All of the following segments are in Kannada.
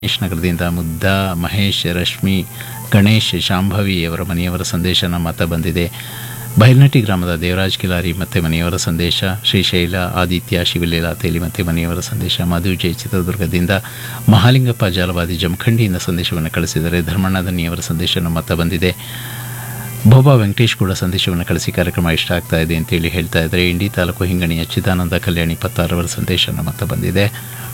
ಗಣೇಶ್ ನಗರದಿಂದ ಮುದ್ದ ಮಹೇಶ್ ರಶ್ಮಿ ಗಣೇಶ್ ಶಾಂಭವಿ ಅವರ ಮನೆಯವರ ಸಂದೇಶ ನಮ್ಮ ಮತ ಬಂದಿದೆ ಬೈಲ್ನಟ್ಟಿ ಗ್ರಾಮದ ದೇವರಾಜ್ ಕಿಲಾರಿ ಮತ್ತೆ ಮನೆಯವರ ಸಂದೇಶ ಶ್ರೀಶೈಲ ಆದಿತ್ಯ ಶಿವಲೀಲಾ ತೇಲಿ ಮತ್ತೆ ಮನೆಯವರ ಸಂದೇಶ ಮಧು ಜೈ ಚಿತ್ರದುರ್ಗದಿಂದ ಮಹಾಲಿಂಗಪ್ಪ ಜಾಲವಾದಿ ಜಮಖಂಡಿಯಿಂದ ಸಂದೇಶವನ್ನು ಕಳಿಸಿದರೆ ಧರ್ಮಣ್ಣದನಿಯವರ ಸಂದೇಶ ನಮ್ಮ ಮತ ಬಂದಿದೆ ಬೋಬಾ ವೆಂಕಟೇಶ್ ಕೂಡ ಸಂದೇಶವನ್ನು ಕಳಿಸಿ ಕಾರ್ಯಕ್ರಮ ಇಷ್ಟ ಆಗ್ತಾ ಇದೆ ಅಂತೇಳಿ ಹೇಳ್ತಾ ಇದ್ದಾರೆ ಇಂಡಿ ತಾಲೂಕು ಹಿಂಗಣಿಯ ಚಿದಾನಂದ ಕಲ್ಯಾಣಿ ಪತ್ತಾರವರ ಸಂದೇಶ ನಮ್ಮ ಮತ ಬಂದಿದೆ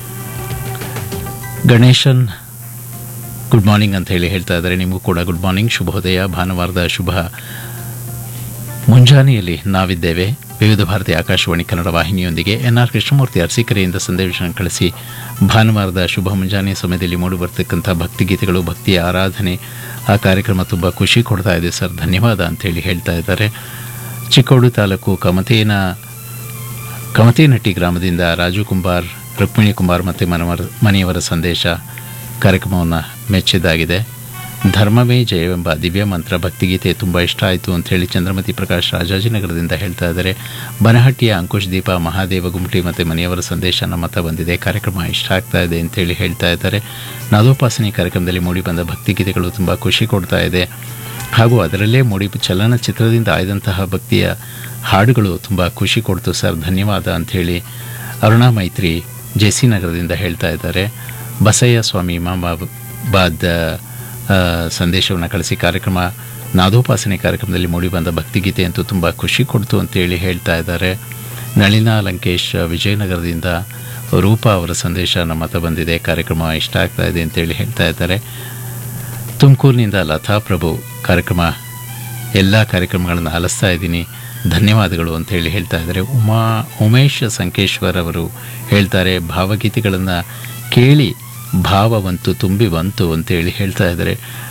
ಗಣೇಶನ್ ಗುಡ್ ಮಾರ್ನಿಂಗ್ ಅಂತ ಹೇಳಿ ಹೇಳ್ತಾ ಇದ್ದಾರೆ ನಿಮಗೂ ಕೂಡ ಗುಡ್ ಮಾರ್ನಿಂಗ್ ಶುಭೋದಯ ಭಾನುವಾರದ ಶುಭ ಮುಂಜಾನೆಯಲ್ಲಿ ನಾವಿದ್ದೇವೆ ವಿವಿಧ ಭಾರತಿ ಆಕಾಶವಾಣಿ ಕನ್ನಡ ವಾಹಿನಿಯೊಂದಿಗೆ ಎನ್ ಆರ್ ಕೃಷ್ಣಮೂರ್ತಿ ಅರಸೀಕೆರೆಯಿಂದ ಸಂದೇಶವನ್ನು ಕಳಿಸಿ ಭಾನುವಾರದ ಶುಭ ಮುಂಜಾನೆ ಸಮಯದಲ್ಲಿ ಮೂಡಿಬರ್ತಕ್ಕಂಥ ಭಕ್ತಿಗೀತೆಗಳು ಭಕ್ತಿಯ ಆರಾಧನೆ ಆ ಕಾರ್ಯಕ್ರಮ ತುಂಬ ಖುಷಿ ಕೊಡ್ತಾ ಇದೆ ಸರ್ ಧನ್ಯವಾದ ಅಂತೇಳಿ ಹೇಳ್ತಾ ಇದ್ದಾರೆ ಚಿಕ್ಕೋಡು ತಾಲೂಕು ಕಮತೇನ ಕಮತೇನಟ್ಟಿ ಗ್ರಾಮದಿಂದ ರಾಜು ಕುಂಬಾರ್ ರುಕ್ಮಿಣಿ ಕುಮಾರ್ ಮತ್ತು ಮನವರ ಮನೆಯವರ ಸಂದೇಶ ಕಾರ್ಯಕ್ರಮವನ್ನು ಮೆಚ್ಚಿದ್ದಾಗಿದೆ ಧರ್ಮವೇ ಜಯವೆಂಬ ದಿವ್ಯ ಮಂತ್ರ ಭಕ್ತಿಗೀತೆ ತುಂಬ ಇಷ್ಟ ಆಯಿತು ಅಂಥೇಳಿ ಚಂದ್ರಮತಿ ಪ್ರಕಾಶ್ ರಾಜಾಜಿನಗರದಿಂದ ಹೇಳ್ತಾ ಇದ್ದಾರೆ ಬನಹಟ್ಟಿಯ ಅಂಕುಶ್ ದೀಪ ಮಹಾದೇವ ಗುಮ್ಟಿ ಮತ್ತು ಮನೆಯವರ ಸಂದೇಶ ನಮ್ಮ ಮತ ಬಂದಿದೆ ಕಾರ್ಯಕ್ರಮ ಇಷ್ಟ ಆಗ್ತಾ ಇದೆ ಅಂತೇಳಿ ಹೇಳ್ತಾ ಇದ್ದಾರೆ ನಾದೋಪಾಸನೆ ಕಾರ್ಯಕ್ರಮದಲ್ಲಿ ಮೂಡಿಬಂದ ಭಕ್ತಿಗೀತೆಗಳು ತುಂಬ ಖುಷಿ ಕೊಡ್ತಾ ಇದೆ ಹಾಗೂ ಅದರಲ್ಲೇ ಮೂಡಿ ಚಲನಚಿತ್ರದಿಂದ ಆಯ್ದಂತಹ ಭಕ್ತಿಯ ಹಾಡುಗಳು ತುಂಬ ಖುಷಿ ಕೊಡ್ತು ಸರ್ ಧನ್ಯವಾದ ಅಂಥೇಳಿ ಅರುಣಾ ಮೈತ್ರಿ ಜೆಸಿ ನಗರದಿಂದ ಹೇಳ್ತಾ ಇದ್ದಾರೆ ಬಸಯ್ಯ ಸ್ವಾಮಿ ಇಮಾಮಾಬಾದ್ ಸಂದೇಶವನ್ನು ಕಳಿಸಿ ಕಾರ್ಯಕ್ರಮ ನಾದೋಪಾಸನೆ ಕಾರ್ಯಕ್ರಮದಲ್ಲಿ ಮೂಡಿಬಂದ ಭಕ್ತಿಗೀತೆ ಅಂತೂ ತುಂಬ ಖುಷಿ ಕೊಡ್ತು ಅಂತೇಳಿ ಹೇಳ್ತಾ ಇದ್ದಾರೆ ನಳಿನಾ ಲಂಕೇಶ್ ವಿಜಯನಗರದಿಂದ ರೂಪಾ ಅವರ ಸಂದೇಶ ನಮ್ಮ ಮತ ಬಂದಿದೆ ಕಾರ್ಯಕ್ರಮ ಇಷ್ಟ ಆಗ್ತಾ ಇದೆ ಅಂತೇಳಿ ಹೇಳ್ತಾ ಇದ್ದಾರೆ ತುಮಕೂರಿನಿಂದ ಲತಾ ಪ್ರಭು ಕಾರ್ಯಕ್ರಮ ಎಲ್ಲ ಕಾರ್ಯಕ್ರಮಗಳನ್ನು ಆಲಿಸ್ತಾ ಇದ್ದೀನಿ ಧನ್ಯವಾದಗಳು ಅಂತ ಹೇಳಿ ಹೇಳ್ತಾ ಇದ್ದಾರೆ ಉಮಾ ಉಮೇಶ್ ಸಂಕೇಶ್ವರ್ ಅವರು ಹೇಳ್ತಾರೆ ಭಾವಗೀತೆಗಳನ್ನು ಕೇಳಿ ಭಾವವಂತು ತುಂಬಿ ಬಂತು ಅಂತೇಳಿ ಹೇಳ್ತಾ ಇದ್ದಾರೆ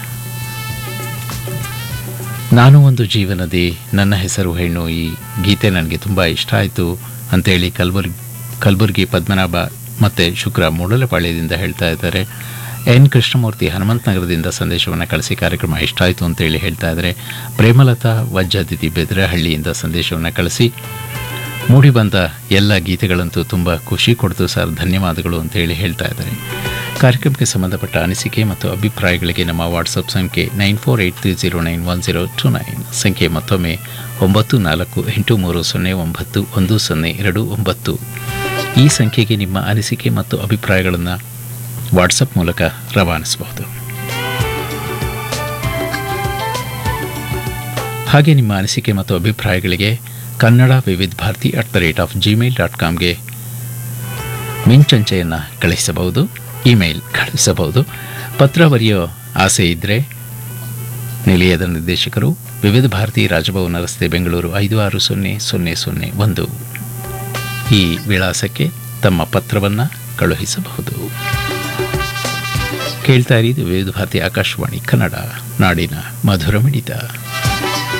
ನಾನು ಒಂದು ಜೀವನದಿ ನನ್ನ ಹೆಸರು ಹೆಣ್ಣು ಈ ಗೀತೆ ನನಗೆ ತುಂಬ ಇಷ್ಟ ಆಯಿತು ಅಂತೇಳಿ ಕಲಬುರ್ಗಿ ಕಲಬುರ್ಗಿ ಪದ್ಮನಾಭ ಮತ್ತು ಶುಕ್ರ ಮೂಡಲಪಾಳ್ಯದಿಂದ ಹೇಳ್ತಾ ಇದ್ದಾರೆ ಎನ್ ಕೃಷ್ಣಮೂರ್ತಿ ಹನುಮಂತನಗರದಿಂದ ಸಂದೇಶವನ್ನು ಕಳಿಸಿ ಕಾರ್ಯಕ್ರಮ ಇಷ್ಟ ಆಯಿತು ಅಂತೇಳಿ ಹೇಳ್ತಾ ಇದ್ದಾರೆ ಪ್ರೇಮಲತಾ ವಜ್ಜಾದಿತಿ ಬೆದರಹಳ್ಳಿಯಿಂದ ಸಂದೇಶವನ್ನು ಕಳಿಸಿ ಮೂಡಿಬಂದ ಎಲ್ಲ ಗೀತೆಗಳಂತೂ ತುಂಬ ಖುಷಿ ಕೊಡ್ತು ಸರ್ ಧನ್ಯವಾದಗಳು ಅಂತೇಳಿ ಹೇಳ್ತಾ ಇದ್ದಾರೆ ಕಾರ್ಯಕ್ರಮಕ್ಕೆ ಸಂಬಂಧಪಟ್ಟ ಅನಿಸಿಕೆ ಮತ್ತು ಅಭಿಪ್ರಾಯಗಳಿಗೆ ನಮ್ಮ ವಾಟ್ಸಪ್ ಸಂಖ್ಯೆ nine four eight three zero nine one zero two nine ಸಂಖ್ಯೆ ಮತ್ತೊಮ್ಮೆ ಒಂಬತ್ತು ನಾಲ್ಕು ಎಂಟು ಮೂರು ಸೊನ್ನೆ ಒಂಬತ್ತು ಒಂದು ಸೊನ್ನೆ ಎರಡು ಒಂಬತ್ತು ಈ ಸಂಖ್ಯೆಗೆ ನಿಮ್ಮ ಅನಿಸಿಕೆ ಮತ್ತು ಅಭಿಪ್ರಾಯಗಳನ್ನು ವಾಟ್ಸಪ್ ಮೂಲಕ ರವಾನಿಸಬಹುದು ಹಾಗೆ ನಿಮ್ಮ ಅನಿಸಿಕೆ ಮತ್ತು ಅಭಿಪ್ರಾಯಗಳಿಗೆ Kannada Vividh Bharati at the rate of Gmail dot ಕಾಮ್ಗೆ ಮಿಂಚಂಚೆಯನ್ನು ಕಳಿಸಬಹುದು ಇಮೇಲ್ ಕಳಿಸಬಹುದು ಪತ್ರ ಬರೆಯೋ ಆಸೆ ಇದ್ದರೆ ನಿಲಯದ ನಿರ್ದೇಶಕರು ವಿವಿಧ ಭಾರತಿ ರಾಜಭವನ ರಸ್ತೆ ಬೆಂಗಳೂರು ಐದು ಆರು ಸೊನ್ನೆ ಸೊನ್ನೆ ಸೊನ್ನೆ ಒಂದು ಈ ವಿಳಾಸಕ್ಕೆ ತಮ್ಮ ಪತ್ರವನ್ನು ಕಳುಹಿಸಬಹುದು ಕೇಳ್ತಾ ಇರಿ ವಿವಿಧ ಭಾರತಿ ಆಕಾಶವಾಣಿ ಕನ್ನಡ ನಾಡಿನ ಮಧುರ ಮಿಡಿತ